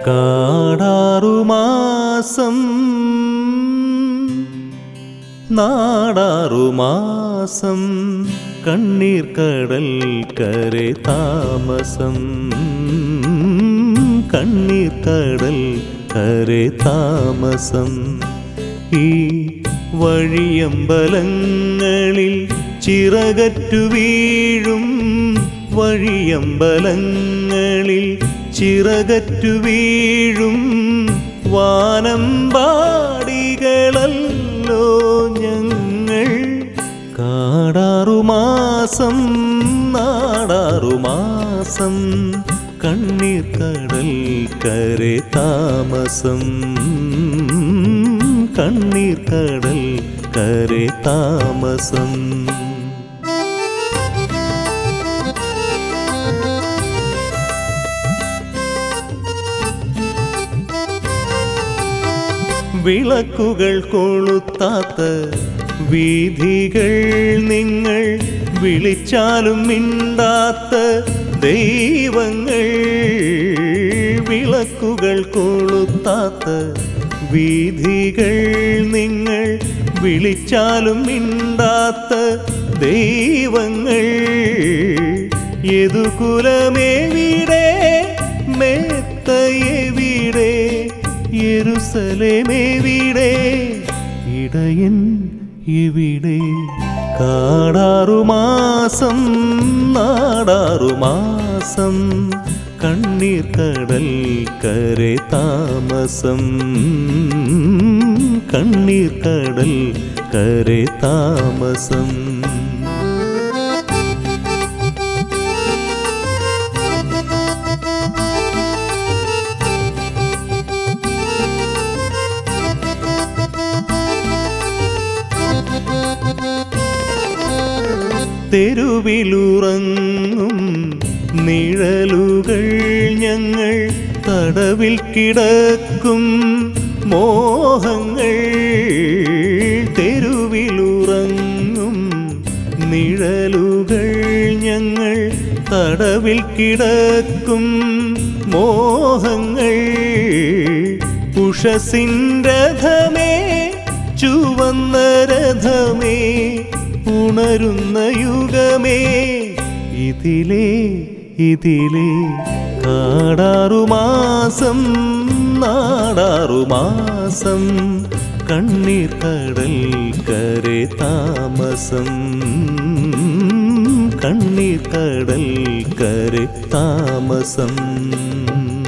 കാടാറുമാസം നാടാറുമാസം കണ്ണീർ കടൽ കരെ താമസം കണ്ണീർ കടൽ കരെ താമസം ഈ വഴിയമ്പലങ്ങളിൽ ചിറകറ്റു വീഴും വഴിയമ്പലങ്ങളിൽ ചിറകറ്റു വീഴും വാനമ്പാടികളല്ലോ ഞങ്ങൾ കാടാറുമാസം നാടാറുമാസം കണ്ണീർ കടൽ കരെ താമസം കണ്ണീർ കടൽ കരെ താമസം വിളക്കുകൾ കൊളുത്താത്ത വീഥികൾ നിങ്ങൾ വിളിച്ചാലും മിണ്ടാത്ത ദൈവങ്ങൾ വിളക്കുകൾ കൊളുത്താത്ത വീഥികൾ നിങ്ങൾ വിളിച്ചാലും മിണ്ടാത്ത ദൈവങ്ങൾ യദുകുലമേവിടെ മേത്തയെവിടെ യെരുസലേമേവിടെ ഇടയൻ ഇവിടെ കാടാറുമാസം നാടാറുമാസം കണ്ണീർ കടൽ കരെ താമസം കണ്ണീർ കടൽ കരെ താമസം തെരുവിലുറങ്ങും നിഴലുകൾ ഞങ്ങൾ തടവിൽ കിടക്കും മോഹങ്ങൾ തെരുവിലുറങ്ങും നിഴലുകൾ ഞങ്ങൾ തടവിൽ കിടക്കും മോഹങ്ങൾ ഉഷസിൻ രഥമേ ചുവന്ന രഥമേ ഉണരുന്ന യുഗമേ ഇതിലേ ഇതിലേ കാടാറുമാസം നാടാറുമാസം കണ്ണീർ കടൽ കരെ താമസം കണ്ണീർ കടൽ കരെ താമസം